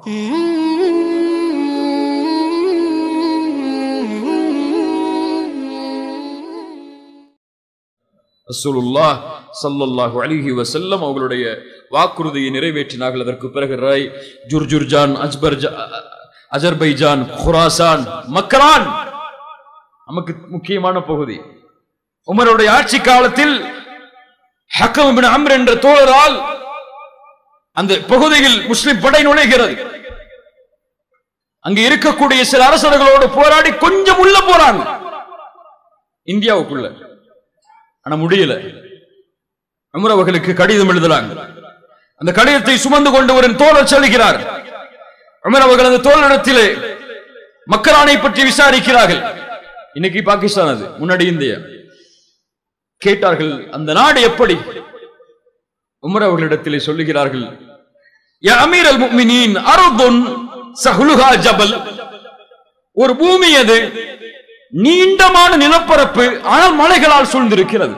ரசூலுல்லாஹ் ஸல்லல்லாஹு அலைஹி வஸல்லம் அவர்களுடைய வாக்குறுதியை நிறைவேற்றினார்கள் அதற்கு பிறகு ராய் ஜுர்ஜுர்ஜான் அஜ்பர் அஜர்பைஜான் குராசான் மக்கரான் நமக்கு முக்கியமான பகுதி உமருடைய ஆட்சி காலத்தில் ஹக்கம் இப்னு அம்ர் என்ற தோழரால் அந்த பகுதியில் முஸ்லிம் படை நுழைகிறது அங்கு இருக்கக்கூடிய சில அரசர்களோடு போராடி கொஞ்சம் உள்ள போறாங்க இந்தியாவுக்குள்ள ஆனா முடியல அமர் அவர்களுக்கு கடிதம் எழுதுறாங்க அந்த கடிதத்தை சுமந்து கொண்டு ஒரு தோழர் செல்கிறார் அமர் அவர்கள் அந்த தோழரிடத்திலே மக்களானை பற்றி விசாரிக்கிறார்கள் இன்னைக்கு பாகிஸ்தான் அது முன்னாடி இந்தியா கேட்டார்கள் அந்த நாடு எப்படி உமர் அவர்களிடத்திலே சொல்லுகிறார்கள் யா அமீர் அல் முஃமினீன் அர்துன் சஹ்லுஹா ஜபல் ஒரு பூமி அது நீண்டமான நிலப்பரப்பு ஆனால் மலைகளால் சூழ்ந்திருக்கிறது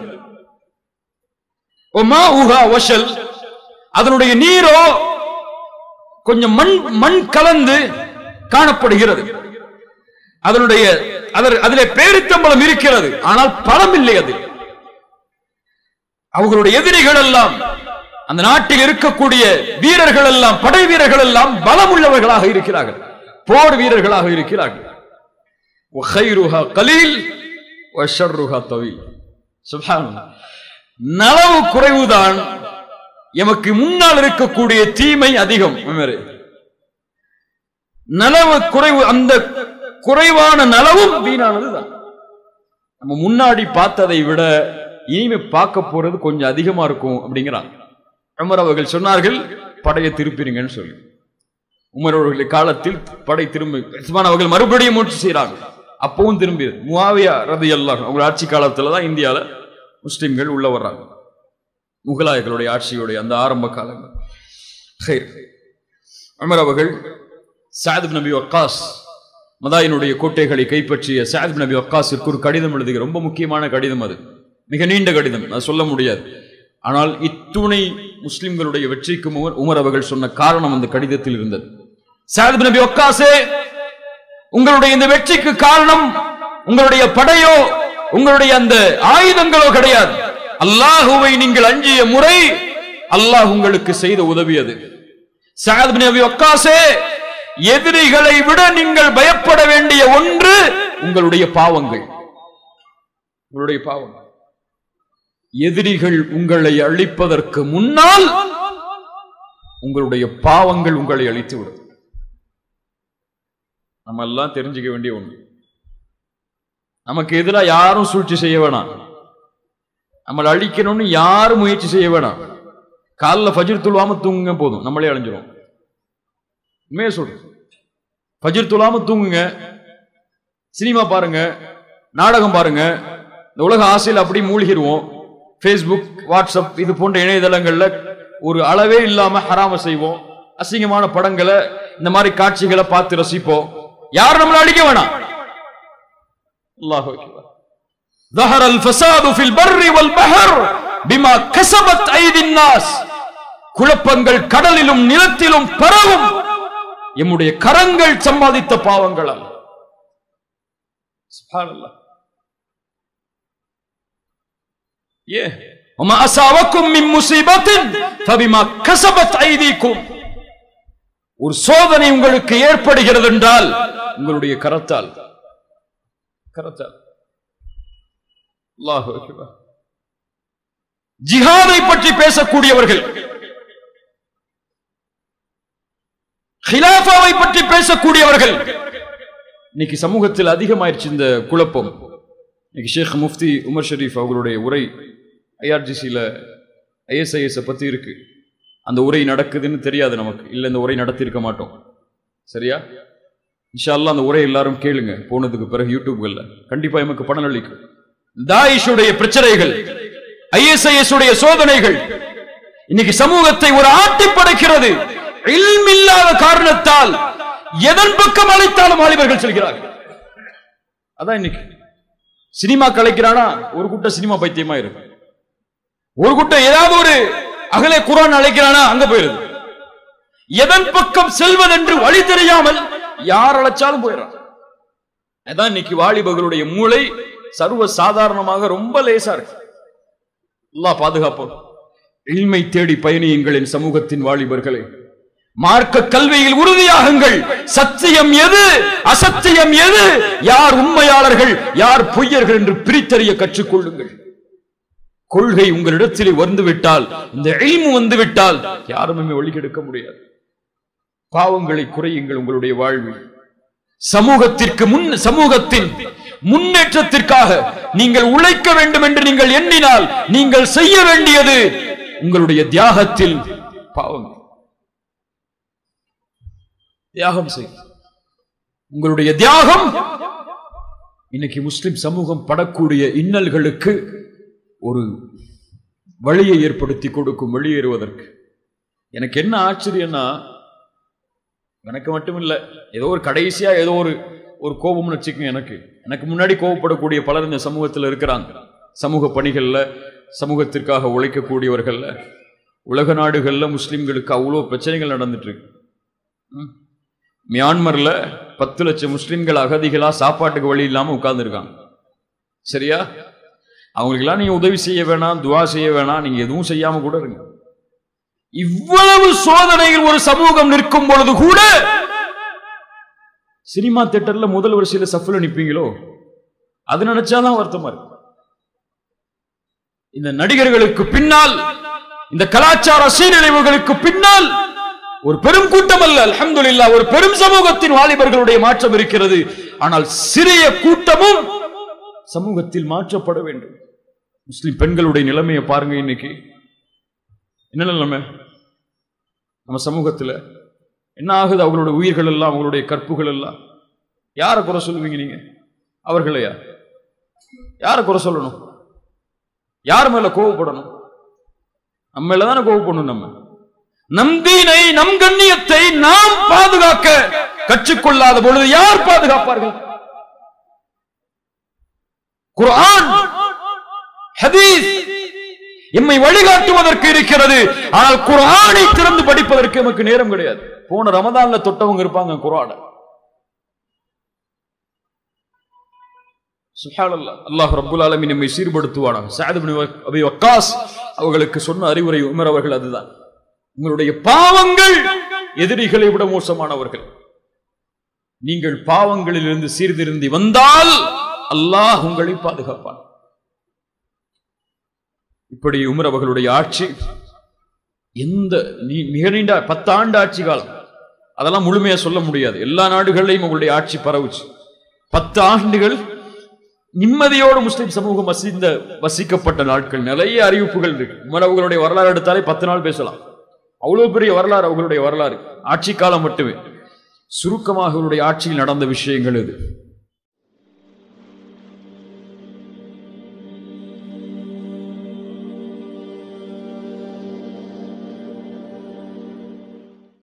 ஒமா உஹா வஷல் அதனுடைய நீரோ கொஞ்சம் மண் மண் கலந்து காணப்படுகிறது அதனுடைய அதர் அதிலே பேரித்தம்பளம் இருக்கிறது ஆனால் பழம் இல்லை அது அவர்களுடைய எதிரிகள் எல்லாம் அந்த நாட்டில் இருக்கக்கூடிய வீரர்கள் எல்லாம் படை வீரர்கள் எல்லாம் பலம் உள்ளவர்களாக இருக்கிறார்கள் போர் வீரர்களாக இருக்கிறார்கள் وخيرها قليل وشرها طويل سبحان الله நலவு குறைவுதான் எமக்கு முன்னால் இருக்கக்கூடிய தீமை அதிகம் உமரே. நலவு குறைவு அந்த குறைவான நலவும் வீணானதுதான் நம்ம முன்னாடி பார்த்ததை விட இனிமே பார்க்க போறது கொஞ்சம் அதிகமா இருக்கும் அப்படிங்கிறாங்க உமர் அவர்கள் சொன்னார்கள் படையை திருப்பிடுங்கன்னு சொல்லி உமர் அவர்களுடைய காலத்தில் படை திரும்பி உஸ்மான் அவர்கள் மறுபடியும் முயற்சி செய்யறாங்க அப்பவும் திரும்பி முவாவியா ரதி அல்லாஹ் அவங்க ஆட்சி காலத்துல தான் இந்தியால முஸ்லிம்கள் உள்ள வர்றாங்க முகலாயர்களுடைய ஆட்சியுடைய அந்த ஆரம்ப காலங்கள் ஹைர். உமர் அவர்கள் சாத் நபி வக்காஸ் மதாயினுடைய கோட்டைகளை கைப்பற்றிய சாத் நபி வக்காஸிற்கு ஒரு கடிதம் எழுதுகிற ரொம்ப முக்கியமான கடிதம் அது மிக நீண்ட கடிதம் அது சொல்ல முடியாது ஆனால் இத்துணை முஸ்லிம்களுடைய வெற்றிக்கு உமர் உமர் அவர்கள் சொன்ன காரணம் அந்த கடிதத்தில் இருந்தது சாத் நபி வக்காஸே உங்களுடைய இந்த வெற்றிக்கு காரணம் உங்களுடைய படையோ உங்களுடைய அந்த ஆயுதங்களோ கிடையாது அல்லாஹுவை நீங்கள் அஞ்சிய முறை அல்லாஹ் உங்களுக்கு செய்த உதவி அது சஅத் பின் அபி வக்காஸே எதிரிகளை விட நீங்கள் பயப்பட வேண்டிய ஒன்று உங்களுடைய பாவங்கள் உங்களுடைய பாவங்கள் எதிரிகள் உங்களை அழிப்பதற்கு முன்னால் உங்களுடைய பாவங்கள் உங்களை அழித்து விடும் நம்ம எல்லாம் தெரிஞ்சுக்க வேண்டிய ஒண்ணு நமக்கு எதிராக யாரும் சூழ்ச்சி செய்ய வேணாம் நம்மளை அழிக்கணும்னு யாரும் முயற்சி செய்ய வேணாம் காலைல ஃபஜ்ர் துள்ளாம தூங்குங்க போதும் நம்மளே அழிஞ்சிரும் உண்மையை சொல்றேன் ஃபஜ்ர் துள்ளாம தூங்குங்க சினிமா பாருங்க நாடகம் பாருங்க இந்த உலக ஆசையில் அப்படி மூழ்கிடுவோம் ஃபேஸ்புக் வாட்ஸ்அப் இது போன்ற இணையதளங்கள்ல ஒரு அளவே இல்லாம ஹராம செய்வோம் அசிங்கமான படங்களை இந்த மாதிரி காட்சிகளை பார்த்து ரசிப்போம் யாரும் நம்மளை அழிக்க வேணாம் அல்லாஹ் அக்பர் ظهر الفساد في البر والبحر بما كسبت ايدي الناس குழப்பங்கள் கடலிலும் நிலத்திலும் பரவும் எம்முடைய கரங்கள் சம்பாதித்த பாவங்களால் சுப்ஹானல்லாஹ் ஏ وما أصابكم من مصيبة فبما كسبت أيديكم ஒரு சோதனை உங்களுக்கு ஏற்படுகிறது என்றால் உங்களுடைய கரத்தால் கரத்தால் அல்லாஹு அக்பர். ஜிஹாதை பற்றி பேசக்கூடியவர்கள் ஹிலாஃபாவை பற்றி பேசக்கூடியவர்கள் இன்னைக்கு சமூகத்தில் அதிகமாயிருச்சு இந்த குழப்பம் இன்னைக்கு ஷேக் முஃப்தி உமர் ஷரீஃப் அவர்களுடைய உரை ஐஆர்ஜிசியில் ஐஎஸ்ஐஎஸ் பத்தி இருக்கு அந்த உரை நடக்குதுன்னு தெரியாது நமக்கு இல்லை இந்த உரை நடத்தியிருக்க மாட்டோம் சரியா இன்ஷா அல்லாஹ் அந்த உரை எல்லாரும் கேளுங்க போனதுக்கு பிறகு யூடியூப்கள்ல கண்டிப்பா எமக்கு பலன் அளிக்கும் தாயிஷுடைய பிரச்சனைகள் ஐஎஸ்ஐஎஸ் உடைய சோதனைகள் இன்னைக்கு சமூகத்தை ஒரு ஆட்டி படைக்கிறது இல்லாத காரணத்தால் எதன் பக்கம் அழைத்தாலும் வாலிபர்கள் செல்கிறார்கள் அதான் இன்னைக்கு சினிமா கலைக்கிறானா ஒரு கூட்டம் சினிமா பைத்தியமா இருக்கு ஒரு கூட்டம் ஏதாவது ஒரு அகலே குரான் அழைக்கிறானா அங்க போயிருது எதன் பக்கம் செல்வதென்று வழி தெரியாமல் யார் அழைச்சாலும் போயிடறான் அதான் இன்னைக்கு வாலிபர்களுடைய மூளை சர்வ சாதாரணமாக ரொம்ப லேசா இருக்கு அல்லாஹ் பாதுகாப்போம் இல்மை தேடி பயணியுங்கள் என் சமூகத்தின் வாலிபர்களே மார்க்க கல்வியில் உறுதியாகுங்கள் சத்தியம் எது அசத்தியம் எது யார் உண்மையாளர்கள் யார் பொய்யர்கள் என்று பிரித்தறிய கற்றுக்கொள்ளுங்கள் கொள்கை உங்களிடத்திலே வந்துவிட்டால் இந்த இல்மு வந்துவிட்டால் யாருமே வழிகெடுக்க முடியாது பாவங்களை குறையுங்கள் உங்களுடைய வாழ்வில் சமூகத்திற்கு முன் சமூகத்தின் முன்னேற்றத்திற்காக நீங்கள் உழைக்க வேண்டும் என்று நீங்கள் எண்ணினால் நீங்கள் செய்ய வேண்டியது உங்களுடைய தியாகத்தில் பாவங்கள் தியாகம் செய் உங்களுடைய தியாகம் இன்னைக்கு முஸ்லிம் சமூகம் படக்கூடிய இன்னல்களுக்கு ஒரு வழியை ஏற்படுத்தி கொடுக்கும் வெளியேறுவதற்கு எனக்கு என்ன ஆச்சரியம்னா எனக்கு மட்டும் இல்ல ஏதோ ஒரு கடைசியா ஏதோ ஒரு ஒரு கோபம்னு வச்சுக்கோங்க எனக்கு எனக்கு முன்னாடி கோபப்படக்கூடிய பலர் இந்த சமூகத்தில் இருக்கிறாங்க சமூக பணிகள்ல சமூகத்திற்காக உழைக்கக்கூடியவர்கள்ல உலக நாடுகள்ல முஸ்லிம்களுக்கு அவ்வளோ பிரச்சனைகள் நடந்துட்டு இருக்கு ம். மியான்மர்ல பத்து லட்சம் முஸ்லிம்கள் அகதிகளா சாப்பாட்டுக்கு வழி இல்லாம உட்கார்ந்துருக்காங்க சரியா அவங்களுக்கெல்லாம் நீங்க உதவி செய்ய வேணாம் துவா செய்ய வேணாம் நீங்க எதுவும் செய்யாம கூட இருங்க இவ்வளவு சோதனையில் ஒரு சமூகம் நிற்கும் பொழுது கூட சினிமா தியேட்டர்ல முதல் வரிசையில சஃப்ல நிப்பீங்களோ அது நினைச்சாதான் வருத்தமா இருக்கு இந்த நடிகர்களுக்கு பின்னால் இந்த கலாச்சார சீரழிவுகளுக்கு பின்னால் ஒரு பெரும் கூட்டம் அல்ல அல்ஹம்துலில்லாஹ் ஒரு பெரும் சமூகத்தின் வாலிபர்களுடைய மாற்றம் இருக்கிறது ஆனால் சிறிய கூட்டமும் சமூகத்தில் மாற்றப்பட வேண்டும் முஸ்லிம் பெண்களுடைய நிலைமையை பாருங்க இன்னைக்கு என்ன நிலைமை நம்ம சமூகத்துல என்ன ஆகுது அவங்களோட உயிர்கள் எல்லாம் அவங்களுடைய கற்புகள் எல்லாம் யாரை குறை சொல்லுவீங்க நீங்க அவர்களையா யாரை குறை சொல்லணும் யார் மேல கோவப்படணும் நம்ம மேல தானே கோவப்படணும் நம்ம நம் தீனை நம் கண்ணியத்தை நாம் பாதுகாக்க கற்றுக்கொள்ளாத பொழுது யார் பாதுகாப்பார்கள் குர்ஆன் ஹதீஸ் எம்மை வழிகாட்டுவதற்கு இருக்கிறது ஆனால் குர்ஆனை திறந்து படிப்பதற்கு நமக்கு நேரம் கிடையாது போன ரமதான்ல தொட்டவங்க இருப்பாங்க குர்ஆனை சுப்ஹானல்லாஹ் அல்லாஹ் ரப்புல் ஆலமீன் நம்மை சீர்படுத்துவானாக சஅத் இப்னு வக்- அபி வக்காஸ் அவர்களுக்கு சொன்ன அறிவுரை உமர் அவர்கள் அதுதான் உங்களுடைய பாவங்கள் எதிரிகளை விட மோசமானவர்கள் நீங்கள் பாவங்களிலிருந்து சீர்திருந்தி வந்தால் அல்லாஹ் உங்களை பாதுகாப்பான் இப்படி உமர் அவர்களுடைய ஆட்சி எந்த நீ- மிக நீண்ட பத்தாண்டு ஆட்சி காலம் அதெல்லாம் முழுமையா சொல்ல முடியாது எல்லா நாடுகளிலையும் உங்களுடைய ஆட்சி பரவுச்சு பத்து ஆண்டுகள் நிம்மதியோடு முஸ்லிம் சமூகம் வசிந்த வசிக்கப்பட்ட நாட்கள் நிறைய அறிவிப்புகள் இருக்கு உமர் அவர்களுடைய வரலாறு எடுத்தாலே பத்து நாள் பேசலாம் அவ்வளவு பெரிய வரலாறு அவர்களுடைய வரலாறு ஆட்சி காலம் மட்டுமே சுருக்கமாக அவருடைய ஆட்சியில் நடந்த விஷயங்கள் இது